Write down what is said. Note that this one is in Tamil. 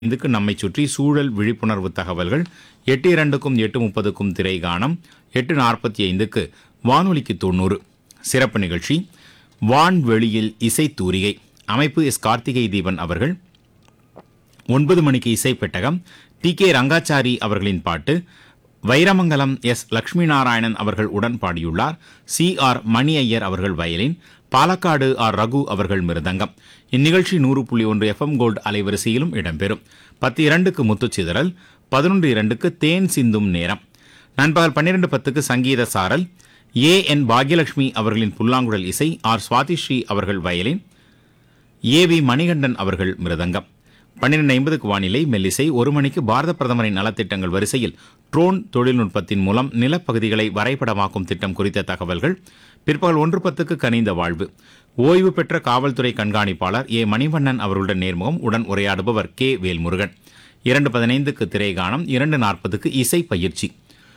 இதுக்கு நம்மை சுற்றி சூழல் விழிப்புணர்வு தகவல்கள் எட்டு இரண்டுக்கும் எட்டு முப்பதுக்கும் திரை கானம் எட்டு நாற்பத்தி ஐந்துக்கு வானொலிக்கு தொண்ணூறு சிறப்பு நிகழ்ச்சி வான்வெளியில் இசை தூரிகை அமைப்பு எஸ் கார்த்திகை தீபன் அவர்கள் ஒன்பது மணிக்கு இசை பெட்டகம் டி கே ரங்காச்சாரி அவர்களின் பாட்டு வைரமங்கலம் எஸ் லட்சுமி நாராயணன் அவர்கள் உடன் பாடியுள்ளார் சி ஆர் மணி ஐயர் அவர்கள் வயலின் பாலக்காடு ஆர் ரகு அவர்கள் மிருதங்கம் இந்நிகழ்ச்சி நூறு புள்ளி ஒன்று எஃப்எம் கோல்டு அலைவரிசையிலும் இடம்பெறும் பத்து இரண்டுக்கு முத்துச்சிதறல் பதினொன்று இரண்டுக்கு தேன் சிந்தும் நேரம் நண்பகல் பன்னிரண்டு பத்துக்கு சங்கீத சாரல் ஏ என் பாக்யலட்சுமி அவர்களின் புல்லாங்குழல் இசை ஆர் சுவாதிஸ்ரீ அவர்கள் வயலின் ஏ வி மணிகண்டன் அவர்கள் மிருதங்கம் பன்னிரண்டு ஐம்பதுக்கு வானிலை மெல்லிசை ஒரு மணிக்கு பாரத பிரதமரின் நலத்திட்டங்கள் வரிசையில் ட்ரோன் தொழில்நுட்பத்தின் மூலம் நிலப்பகுதிகளை வரைபடமாக்கும் திட்டம் குறித்த தகவல்கள் பிற்பகல் ஒன்று பத்துக்கு கனிந்த வாழ்வு ஓய்வு பெற்ற காவல்துறை கண்காணிப்பாளர் ஏ மணிவண்ணன் அவர்களுடன் நேர்முகம் உடன் உரையாடுபவர் கே வேல்முருகன் இரண்டு பதினைந்துக்கு திரைகானம் இரண்டு நாற்பதுக்கு இசை பயிற்சி